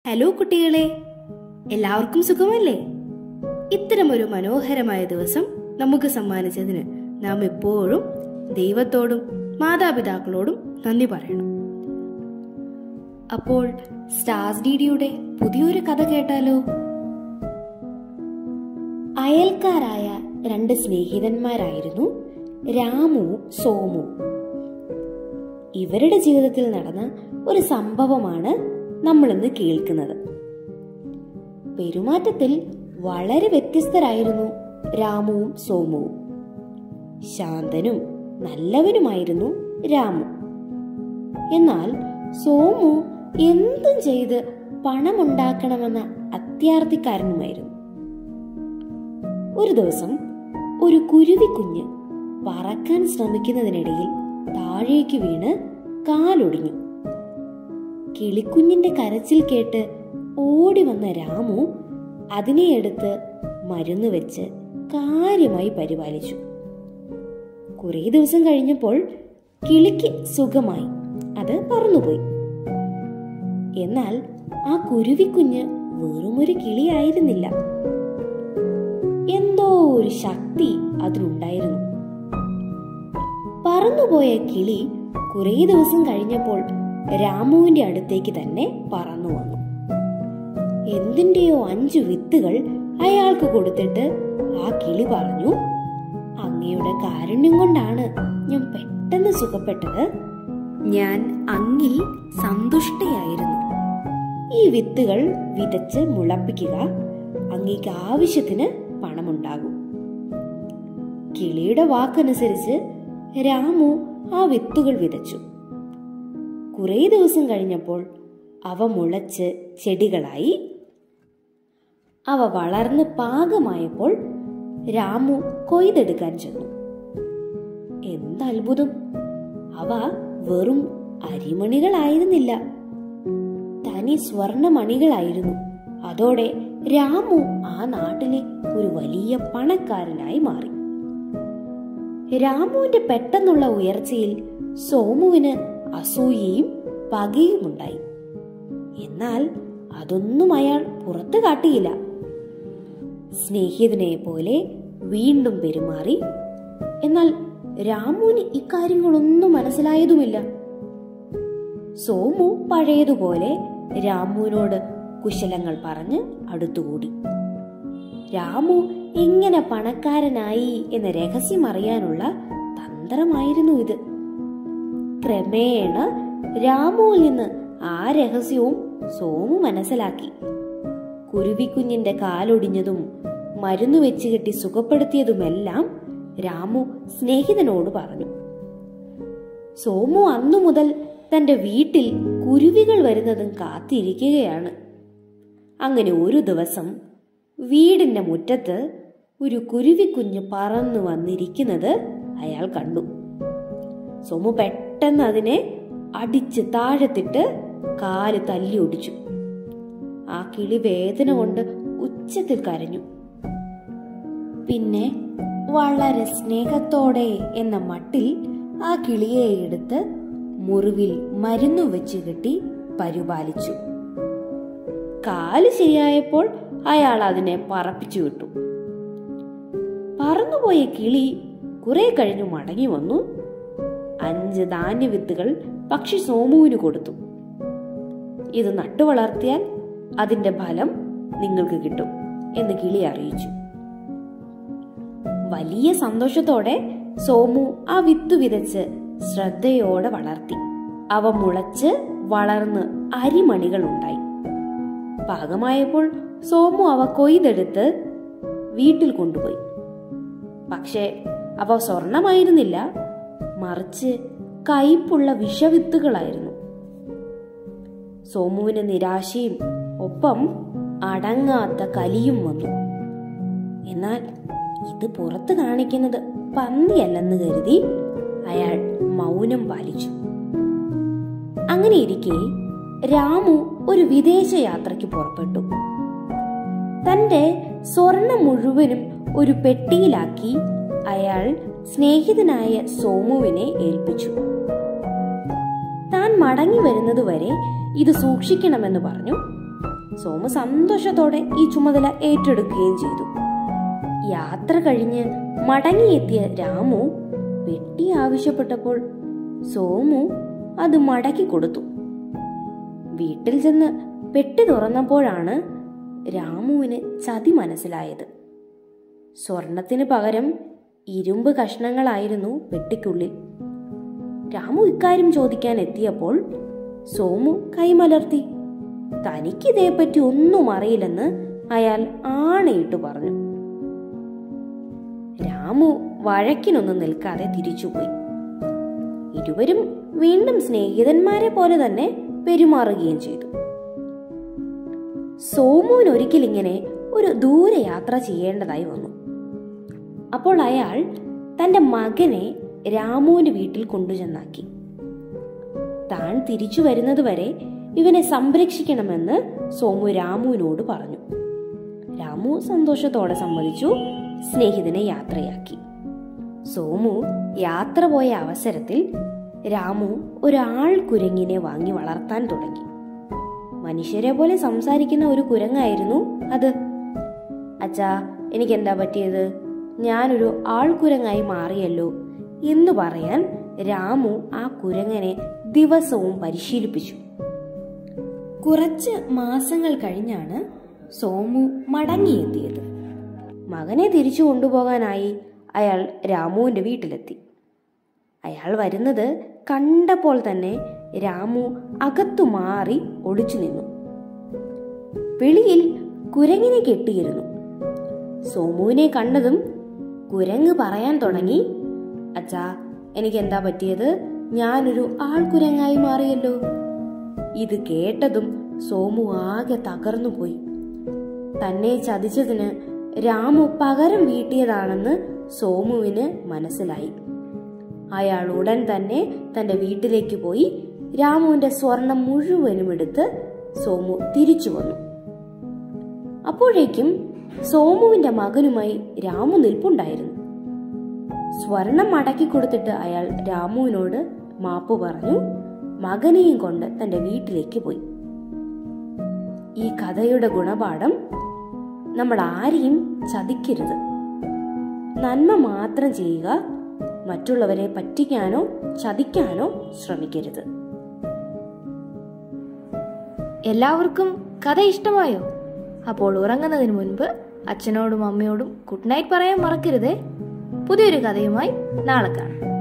hello കുട്ടികളെ എല്ലാവർക്കും സുഖമല്ലേ ഇത്തരമൊരു മനോഹരമായ ദിവസം നമുക്ക് സമ്മാനിച്ചതിന് നാം എപ്പോഴും ദൈവത്തോടും മാതാപിതാക്കളോടും നന്ദി പറയണം അപ്പോൾ സ്റ്റാർസ് ഡിഡിയുടെ പുതിയൊരു കഥ കേട്ടാലോ അയൽക്കാരായ രണ്ട് സ്നേഹിതന്മാരായിരുന്നു രാമുവും സോമുവും ഇവരുടെ ജീവിതത്തിൽ നടന്ന ഒരു സംഭവമാണ് നമ്മൾ ഇന്ന് കേൾക്കുന്നത് പെരുമാറ്റത്തിൽ വളരെ വ്യത്യസ്തരായിരുന്നു രാമുവും സോമുവും ശാന്തനും നല്ലവനുമായിരുന്നു രാമു എന്നാൽ സോമു എന്തും ചെയ്ത് പണമുണ്ടാക്കണമെന്ന അത്യാർത്ഥിക്കാരനുമായിരുന്നു ഒരു ദിവസം ഒരു കുരുവിക്കുഞ്ഞ് പറക്കാൻ ശ്രമിക്കുന്നതിനിടയിൽ താഴേക്ക് വീണ് കാലൊടിഞ്ഞു കിളിക്കുഞ്ഞിന്റെ കരച്ചിൽ കേട്ട് ഓടി വന്ന രാമു അതിനെ എടുത്ത് മരുന്ന് വെച്ച് കാര്യമായി പരിപാലിച്ചു കുറേ ദിവസം കഴിഞ്ഞപ്പോൾ കിളിക്ക് സുഖമായി അത് പറന്നുപോയി എന്നാൽ ആ കുരുവിക്കുഞ്ഞ് വെറുമൊരു കിളിയായിരുന്നില്ല എന്തോ ഒരു ശക്തി അതിനുണ്ടായിരുന്നു പറന്നുപോയ കിളി കുറേ ദിവസം കഴിഞ്ഞപ്പോൾ രാമുവിന്റെ അടുത്തേക്ക് തന്നെ പറന്നു വന്നു എന്തിന്റെയോ അഞ്ചു വിത്തുകൾ അയാൾക്ക് കൊടുത്തിട്ട് ആ കിളി പറഞ്ഞു അങ്ങയുടെ കാരുണ്യം കൊണ്ടാണ് ഞാൻ പെട്ടെന്ന് സുഖപ്പെട്ടത് ഞാൻ അങ്ങിൽ സന്തുഷ്ടയായിരുന്നു ഈ വിത്തുകൾ വിതച്ച് മുളപ്പിക്കുക അങ്ങേക്ക് ആവശ്യത്തിന് പണമുണ്ടാകും കിളിയുടെ വാക്കനുസരിച്ച് രാമു ആ വിത്തുകൾ വിതച്ചു കുറേ ദിവസം കഴിഞ്ഞപ്പോൾ അവ മുളച്ച് ചെടികളായി അവ വളർന്ന് പാകമായപ്പോൾ രാമു കൊയ്തെടുക്കാൻ ചെന്നു എന്തത്ഭുതം അവ വെറും അരിമണികളായിരുന്നില്ല തനി സ്വർണമണികളായിരുന്നു അതോടെ രാമു ആ നാട്ടിലെ ഒരു വലിയ പണക്കാരനായി മാറി രാമുവിന്റെ പെട്ടെന്നുള്ള ഉയർച്ചയിൽ സോമുവിന് അസൂയയും പകയും ഉണ്ടായി എന്നാൽ അതൊന്നും അയാൾ പുറത്തു കാട്ടിയില്ല സ്നേഹിതനെ പോലെ വീണ്ടും പെരുമാറി എന്നാൽ രാമുവിന് ഇക്കാര്യങ്ങളൊന്നും മനസ്സിലായതുമില്ല സോമു പഴയതുപോലെ രാമുവിനോട് കുശലങ്ങൾ പറഞ്ഞ് അടുത്തുകൂടി രാമു എങ്ങനെ പണക്കാരനായി എന്ന രഹസ്യം അറിയാനുള്ള തന്ത്രമായിരുന്നു ഇത് ക്രമേണ രാമുവിൽ നിന്ന് ആ രഹസ്യവും സോമു മനസ്സിലാക്കി കുരുവിക്കുഞ്ഞിന്റെ കാലൊടിഞ്ഞതും മരുന്നു വെച്ച് കെട്ടി സുഖപ്പെടുത്തിയതുമെല്ലാം രാമു സ്നേഹിതനോട് പറഞ്ഞു സോമു അന്നു മുതൽ തന്റെ വീട്ടിൽ കുരുവികൾ വരുന്നതും കാത്തിരിക്കുകയാണ് അങ്ങനെ ഒരു ദിവസം വീടിന്റെ മുറ്റത്ത് ഒരു കുരുവിക്കുഞ്ഞ് പറന്നു വന്നിരിക്കുന്നത് അയാൾ കണ്ടു സോമു പെട്ടെന്ന് അതിനെ അടിച്ച് താഴത്തിട്ട് കാല് തല്ലി ഒടിച്ചു ആ കിളി വേദന കൊണ്ട് ഉച്ചത്തിൽ കരഞ്ഞു പിന്നെ വളരെ സ്നേഹത്തോടെ എന്ന മട്ടിൽ ആ കിളിയെ എടുത്ത് മുറിവിൽ മരുന്നു വെച്ച് കെട്ടി പരിപാലിച്ചു കാല് ശരിയായപ്പോൾ അയാൾ അതിനെ പറപ്പിച്ചു വിട്ടു പറന്നുപോയ കിളി കുറെ കഴിഞ്ഞു മടങ്ങി വന്നു അഞ്ച് ധാന്യവിത്തുകൾ പക്ഷി സോമുവിന് കൊടുത്തു ഇത് നട്ടുവളർത്തിയാൽ അതിന്റെ ഫലം നിങ്ങൾക്ക് കിട്ടും എന്ന് കിളി അറിയിച്ചു വലിയ സന്തോഷത്തോടെ സോമു ആ വിത്ത് വിതച്ച് ശ്രദ്ധയോടെ വളർത്തി അവ മുളച്ച് വളർന്ന് അരിമണികൾ ഉണ്ടായി പാകമായപ്പോൾ സോമു അവ കൊയ്തെടുത്ത് വീട്ടിൽ കൊണ്ടുപോയി പക്ഷേ അവ സ്വർണമായിരുന്നില്ല മറിച്ച് കയ്പുള്ള വിഷവിത്തുകളായിരുന്നു സോമുവിന് നിരാശയും ഒപ്പം അടങ്ങാത്ത കലിയും വന്നു എന്നാൽ ഇത് പുറത്ത് കാണിക്കുന്നത് പന്നിയല്ലെന്ന് കരുതി അയാൾ മൗനം പാലിച്ചു അങ്ങനെ ഇരിക്കെ രാമു ഒരു വിദേശ യാത്രയ്ക്ക് പുറപ്പെട്ടു തന്റെ സ്വർണം മുഴുവനും ഒരു പെട്ടിയിലാക്കി അയാൾ സ്നേഹിതനായ സോമുവിനെ ഏൽപ്പിച്ചു താൻ മടങ്ങി വരുന്നതുവരെ ഇത് സൂക്ഷിക്കണമെന്ന് പറഞ്ഞു സോമു സന്തോഷത്തോടെ ഈ ചുമതല ഏറ്റെടുക്കുകയും ചെയ്തു യാത്ര കഴിഞ്ഞ് മടങ്ങിയെത്തിയ രാമു പെട്ടി ആവശ്യപ്പെട്ടപ്പോൾ സോമു അത് മടക്കി കൊടുത്തു വീട്ടിൽ ചെന്ന് പെട്ടി തുറന്നപ്പോഴാണ് രാമുവിന് ചതി മനസ്സിലായത് സ്വർണത്തിന് പകരം ഇരുമ്പ് കഷ്ണങ്ങളായിരുന്നു പെട്ടിക്കുള്ളിൽ രാമു ഇക്കാര്യം ചോദിക്കാൻ എത്തിയപ്പോൾ സോമു കൈമലർത്തി തനിക്കിതേപ്പറ്റി ഒന്നും അറിയില്ലെന്ന് അയാൾ ആണയിട്ട് പറഞ്ഞു രാമു വഴക്കിനൊന്നും നിൽക്കാതെ തിരിച്ചുപോയി ഇരുവരും വീണ്ടും സ്നേഹിതന്മാരെ പോലെ തന്നെ പെരുമാറുകയും ചെയ്തു സോമുവിന് ഒരിക്കൽ ഇങ്ങനെ ഒരു ദൂരയാത്ര ചെയ്യേണ്ടതായി വന്നു അപ്പോൾ അയാൾ തന്റെ മകനെ രാമുവിന്റെ വീട്ടിൽ കൊണ്ടുചെന്നാക്കി താൻ തിരിച്ചു വരുന്നത് വരെ ഇവനെ സംരക്ഷിക്കണമെന്ന് സോമു രാമുവിനോട് പറഞ്ഞു രാമു സന്തോഷത്തോടെ സമ്മതിച്ചു സ്നേഹിതനെ യാത്രയാക്കി സോമു യാത്ര പോയ അവസരത്തിൽ രാമു ഒരാൾ കുരങ്ങിനെ വാങ്ങി വളർത്താൻ തുടങ്ങി മനുഷ്യരെ പോലെ സംസാരിക്കുന്ന ഒരു കുരങ്ങായിരുന്നു അത് അച്ഛാ എനിക്ക് എന്താ പറ്റിയത് ഞാനൊരു ആൾക്കുരങ്ങായി മാറിയല്ലോ എന്ന് പറയാൻ രാമു ആ കുരങ്ങനെ ദിവസവും പരിശീലിപ്പിച്ചു കുറച്ച് മാസങ്ങൾ കഴിഞ്ഞാണ് സോമു മടങ്ങിയെത്തിയത് മകനെ തിരിച്ചു കൊണ്ടുപോകാനായി അയാൾ രാമുവിന്റെ വീട്ടിലെത്തി അയാൾ വരുന്നത് കണ്ടപ്പോൾ തന്നെ രാമു അകത്തു മാറി ഒളിച്ചു നിന്നു വെളിയിൽ കുരങ്ങിനെ കെട്ടിയിരുന്നു സോമുവിനെ കണ്ടതും കുരങ്ങ് പറയാൻ തുടങ്ങി അച്ഛാ എനിക്ക് എന്താ പറ്റിയത് ഞാനൊരു ആൾക്കുരങ്ങായി മാറിയല്ലോ ഇത് കേട്ടതും സോമു ആകെ തകർന്നു പോയി തന്നെ ചതിച്ചതിന് രാമു പകരം വീട്ടിയതാണെന്ന് സോമുവിന് മനസ്സിലായി അയാൾ ഉടൻ തന്നെ തന്റെ വീട്ടിലേക്ക് പോയി രാമുവിന്റെ സ്വർണം മുഴുവനും എടുത്ത് സോമു തിരിച്ചു വന്നു അപ്പോഴേക്കും സോമുവിന്റെ മകനുമായി രാമു നിൽപ്പുണ്ടായിരുന്നു സ്വർണം മടക്കി കൊടുത്തിട്ട് അയാൾ രാമുവിനോട് മാപ്പ് പറഞ്ഞു മകനെയും കൊണ്ട് തന്റെ വീട്ടിലേക്ക് പോയി ഈ കഥയുടെ ഗുണപാഠം നമ്മൾ ആരെയും ചതിക്കരുത് നന്മ മാത്രം ചെയ്യുക മറ്റുള്ളവരെ പറ്റിക്കാനോ ചതിക്കാനോ ശ്രമിക്കരുത് എല്ലാവർക്കും കഥ ഇഷ്ടമായോ അപ്പോൾ ഉറങ്ങുന്നതിന് മുൻപ് അച്ഛനോടും അമ്മയോടും ഗുഡ് നൈറ്റ് പറയാൻ മറക്കരുതേ പുതിയൊരു കഥയുമായി നാളെ കാണാം